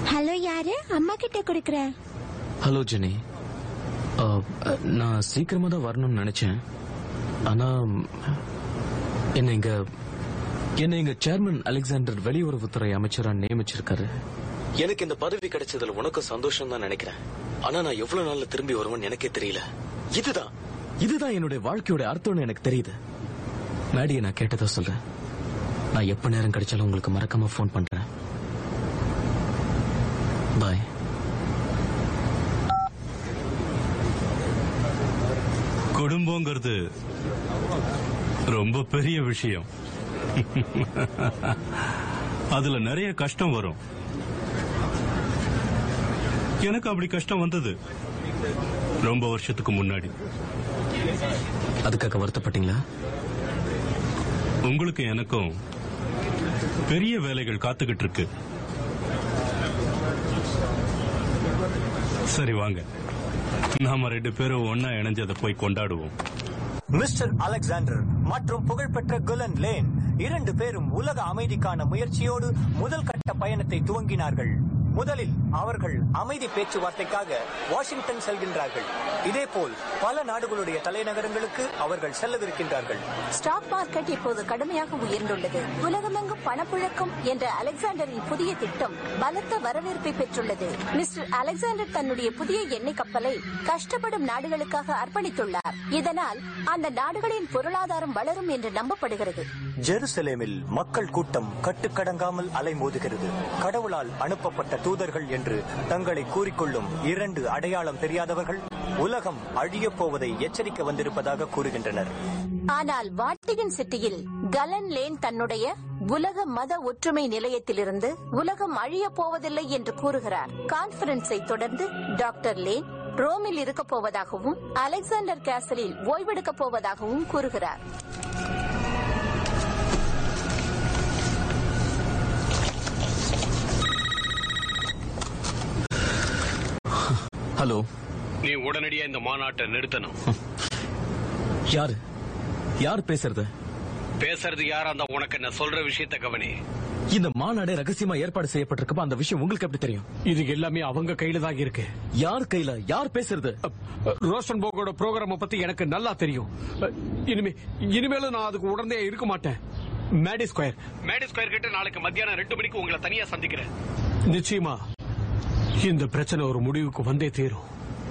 hello யாரு அம்மா கிட்ட கொடுக்கற ஹலோ ஜெனி ஆ, நான் சீக்கிரமா தான் வரணும்னு நினைச்சேன் ஆனா என்ன இங்க என்ன இங்க சேர்மன் அலெக்சாண்டர் வெளியுறவுத்துறை அமைச்சரா நியமிச்சிருக்காரு எனக்கு இந்த பதவி கிடைச்சதுல உனக்கும் சந்தோஷம் தான் நினைக்கிறேன் ஆனா நான் எவ்வளவு நாள்ல திரும்பி வருவேன்னு எனக்கே தெரியல இதுதான் இதுதான் என்னுடைய வாழ்க்கையோட அர்த்தம்னு எனக்கு தெரியுது மேடியை நான் கேட்டதா சொல்றேன் நான் எப்ப நேரம் கிடைச்சாலும் உங்களுக்கு மறக்காம ஃபோன் பண்றேன் பாய் குடும்பங்கிறது ரொம்ப பெரிய விஷயம் அதுல நிறைய கஷ்டம் வரும் எனக்கு அப்படி கஷ்டம் வந்தது ரொம்ப வருஷத்துக்கு முன்னாடி அதுக்காக வருத்தப்பட்டீங்களா உங்களுக்கு எனக்கும் பெரிய வேலைகள் காத்துக்கிட்டு இருக்கு சரி வாங்க நாம ரெண்டு பேரும் ஒன்னா இணைஞ்சதை போய் கொண்டாடுவோம் மிஸ்டர் அலெக்சாண்டர் மற்றும் புகழ்பெற்ற குலன் லேன் இரண்டு பேரும் உலக அமைதிக்கான முயற்சியோடு முதல் கட்ட பயணத்தை துவங்கினார்கள் முதலில் அவர்கள் அமைதி பேச்சுவார்த்தைக்காக வாஷிங்டன் செல்கின்றார்கள் இதேபோல் பல நாடுகளுடைய தலைநகரங்களுக்கு அவர்கள் செல்லவிருக்கின்றார்கள் ஸ்டாக் மார்க்கெட் இப்போது கடுமையாக உயர்ந்துள்ளது உலகமெங்கும் பணப்புழக்கம் என்ற அலெக்சாண்டரின் புதிய திட்டம் பலத்த வரவேற்பை பெற்றுள்ளது மிஸ்டர் அலெக்சாண்டர் தன்னுடைய புதிய எண்ணெய் கப்பலை கஷ்டப்படும் நாடுகளுக்காக அர்ப்பணித்துள்ளார் இதனால் அந்த நாடுகளின் பொருளாதாரம் வளரும் என்று நம்பப்படுகிறது ஜெருசலேமில் மக்கள் கூட்டம் கட்டுக்கடங்காமல் அலைமோதுகிறது கடவுளால் அனுப்பப்பட்ட தூதர்கள் என்று தங்களை கூறிக்கொள்ளும் இரண்டு அடையாளம் தெரியாதவர்கள் உலகம் அழியப் போவதை எச்சரிக்க வந்திருப்பதாக கூறுகின்றனர் ஆனால் வாட்டிகன் சிட்டியில் கலன் லேன் தன்னுடைய உலக மத ஒற்றுமை நிலையத்திலிருந்து உலகம் அழியப் போவதில்லை என்று கூறுகிறார் கான்பரன்ஸை தொடர்ந்து டாக்டர் லேன் ரோமில் இருக்கப் போவதாகவும் அலெக்சாண்டர் கேசலில் ஓய்வெடுக்கப் போவதாகவும் கூறுகிறார் ஹலோ நீ உடனடியா இந்த மாநாட்டை நிறுத்தணும் யாரு யார் பேசுறது பேசுறது யாரா இருந்தா உனக்கு என்ன சொல்ற விஷயத்த கவனி இந்த மாநாடு ரகசியமா ஏற்பாடு செய்யப்பட்டிருக்கப்ப அந்த விஷயம் உங்களுக்கு எப்படி தெரியும் இது எல்லாமே அவங்க கையில தான் இருக்கு யார் கையில யார் பேசுறது ரோஷன் போகோட ப்ரோக்ராம பத்தி எனக்கு நல்லா தெரியும் இனிமே இனிமேலும் நான் அதுக்கு உடனே இருக்க மாட்டேன் மேடி ஸ்கொயர் மேடி ஸ்கொயர் கிட்ட நாளைக்கு மத்தியானம் ரெண்டு மணிக்கு உங்களை தனியா சந்திக்கிறேன் நிச்சயமா இந்த பிரச்சனை ஒரு முடிவுக்கு வந்தே தீரும்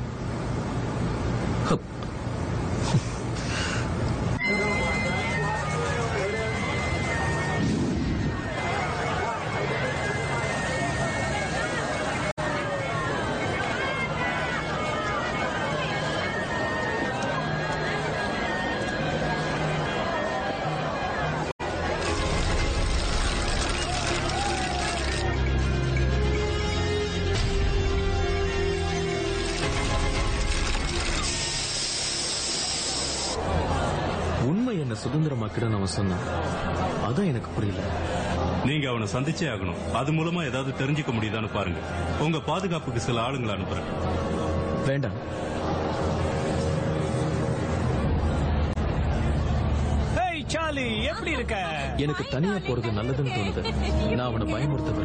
உண்மை என்ன சுதந்திரமாக்கிடும் அவன் சொன்னான் அதான் எனக்கு புரியல நீங்க அவனை சந்திச்சே ஆகணும் அது மூலமா ஏதாவது தெரிஞ்சுக்க முடியுதான்னு பாருங்க உங்க பாதுகாப்புக்கு சில ஆளுங்களை அனுப்புறேன் வேண்டாம் சாலி எப்படி இருக்க எனக்கு தனியா போறது நல்லதுன்னு தோணுது நான் அவனை பயமுறுத்த